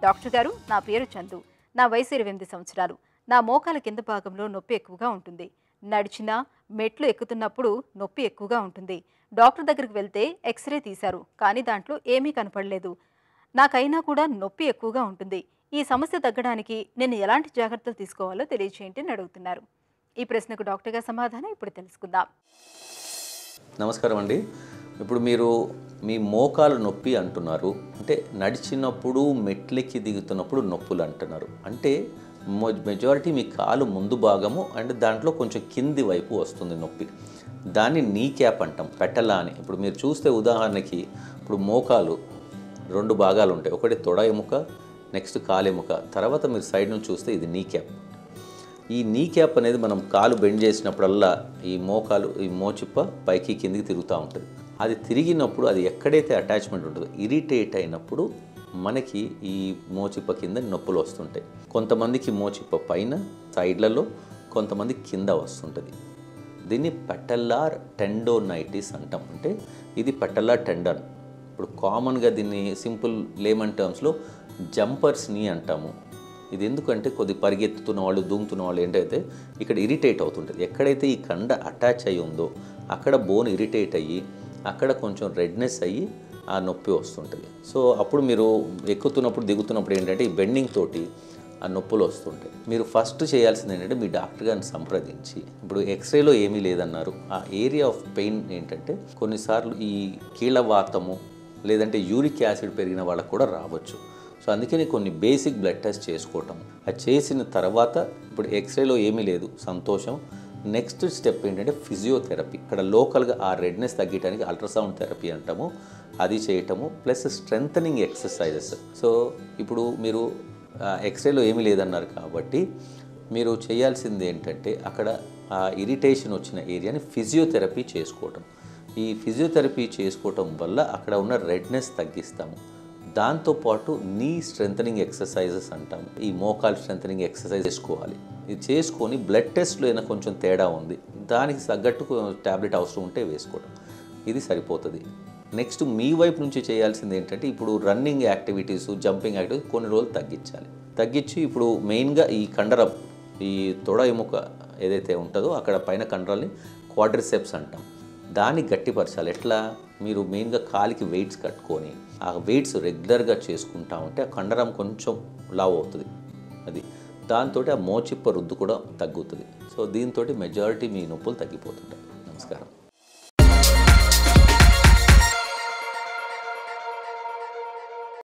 doctor గారు నా పేరు చందు నా వయసు ఇరవై ఎనిమిది సంవత్సరాలు నా మోకాల కింద భాగంలో నొప్పి ఎక్కువగా ఉంటుంది నడిచినా మెట్లు ఎక్కుతున్నప్పుడు నొప్పి ఎక్కువగా ఉంటుంది డాక్టర్ దగ్గరికి వెళ్తే ఎక్స్రే తీశారు కానీ దాంట్లో ఏమీ కనపడలేదు నాకైనా కూడా నొప్పి ఎక్కువగా ఉంటుంది ఈ సమస్య తగ్గడానికి నేను ఎలాంటి జాగ్రత్తలు తీసుకోవాలో తెలియచేయండి అని అడుగుతున్నారు ఈ ప్రశ్నకు డాక్టర్ గారి సమాధానం ఇప్పుడు తెలుసుకుందాం నమస్కారం అండి ఇప్పుడు మీరు మీ మోకాలు నొప్పి అంటున్నారు అంటే నడిచినప్పుడు మెట్లెక్కి దిగుతున్నప్పుడు నొప్పులు అంటున్నారు అంటే మెజారిటీ మీ కాలు ముందు భాగము అండ్ దాంట్లో కొంచెం కింది వైపు వస్తుంది నొప్పి దాన్ని నీ క్యాప్ అంటాం పెట్టలా అని ఇప్పుడు మీరు చూస్తే ఉదాహరణకి ఇప్పుడు మోకాలు రెండు భాగాలు ఉంటాయి ఒకటి తొడ ఎముక నెక్స్ట్ కాలెముక తర్వాత మీరు సైడ్ నుంచి చూస్తే ఇది నీ క్యాప్ ఈ నీ క్యాప్ అనేది మనం కాలు బెండ్ చేసినప్పుడల్లా ఈ మోకాలు ఈ మోచిప్ప పైకి కిందికి తిరుగుతూ ఉంటుంది అది తిరిగినప్పుడు అది ఎక్కడైతే అటాచ్మెంట్ ఉంటుందో ఇరిటేట్ అయినప్పుడు మనకి ఈ మోచిప్ప కింద నొప్పులు వస్తుంటాయి కొంతమందికి మోచిప్ప పైన సైడ్లలో కొంతమంది కింద వస్తుంటుంది దీన్ని పెటల్లార్ టెండోనైటిస్ అంటాం అంటే ఇది పెటల్లార్ టెండన్ ఇప్పుడు కామన్గా దీన్ని సింపుల్ లేమన్ టర్మ్స్లో జంపర్స్ని అంటాము ఇది ఎందుకంటే కొద్ది పరిగెత్తుతున్న వాళ్ళు దూముతున్న వాళ్ళు ఏంటైతే ఇక్కడ ఇరిటేట్ అవుతుంటుంది ఎక్కడైతే ఈ కండ అటాచ్ అయి ఉందో అక్కడ బోన్ ఇరిటేట్ అయ్యి అక్కడ కొంచెం రెడ్నెస్ అయ్యి ఆ నొప్పి వస్తుంటుంది సో అప్పుడు మీరు ఎక్కుతున్నప్పుడు దిగుతున్నప్పుడు ఏంటంటే ఈ బెండింగ్ తోటి ఆ నొప్పులు వస్తుంటాయి మీరు ఫస్ట్ చేయాల్సింది ఏంటంటే మీ డాక్టర్ గారిని సంప్రదించి ఇప్పుడు ఎక్స్రేలో ఏమీ లేదన్నారు ఆ ఏరియా ఆఫ్ పెయిన్ ఏంటంటే కొన్నిసార్లు ఈ కీళ్ళవాతము లేదంటే యూరిక్ యాసిడ్ పెరిగిన వాళ్ళకు కూడా రావచ్చు సో అందుకని కొన్ని బేసిక్ బ్లడ్ టెస్ట్ చేసుకోవటం అది చేసిన తర్వాత ఇప్పుడు ఎక్స్రేలో ఏమీ లేదు సంతోషం నెక్స్ట్ స్టెప్ ఏంటంటే ఫిజియోథెరపీ ఇక్కడ లోకల్గా ఆ రెడ్నెస్ తగ్గడానికి అల్ట్రాసౌండ్ థెరపీ అంటాము అది చేయటము ప్లస్ స్ట్రెంథనింగ్ ఎక్సర్సైజెస్ సో ఇప్పుడు మీరు ఆ, ఎక్స్రేలో ఏమీ లేదన్నారు కాబట్టి మీరు చేయాల్సింది ఏంటంటే అక్కడ ఆ ఇరిటేషన్ వచ్చిన ఏరియాని ఫిజియోథెరపీ చేసుకోవటం ఈ ఫిజియోథెరపీ చేసుకోవటం వల్ల అక్కడ ఉన్న రెడ్నెస్ తగ్గిస్తాము దాంతోపాటు నీ స్ట్రెంథనింగ్ ఎక్సర్సైజెస్ అంటాం ఈ మోకాల్ స్ట్రెంథనింగ్ ఎక్సర్సైజ్ చేసుకోవాలి ఇది చేసుకొని బ్లడ్ టెస్ట్లో ఏదైనా కొంచెం తేడా ఉంది దానికి తగ్గట్టు ట్యాబ్లెట్ అవసరం ఉంటే వేసుకోవడం ఇది సరిపోతుంది నెక్స్ట్ మీ వైపు నుంచి చేయాల్సింది ఏంటంటే ఇప్పుడు రన్నింగ్ యాక్టివిటీస్ జంపింగ్ యాక్టివిటీస్ కొన్ని రోజులు తగ్గించాలి తగ్గించి ఇప్పుడు మెయిన్గా ఈ కండరం ఈ తొడ ఎముక ఏదైతే ఉంటుందో అక్కడ పైన కండరాల్ని క్వాడ్రిసెప్స్ అంటాం దాన్ని గట్టిపరచాలి ఎట్లా మీరు మెయిన్గా కాలికి వెయిట్స్ కట్టుకొని ఆ వెయిట్స్ రెగ్యులర్గా చేసుకుంటా ఉంటే ఆ కండరం కొంచెం లావ్ అవుతుంది అది దాంతో ఆ మోచిప్ప రుద్దు కూడా తగ్గుతుంది సో దీంతో మెజారిటీ మీ నొప్పులు తగ్గిపోతుంటాయి నమస్కారం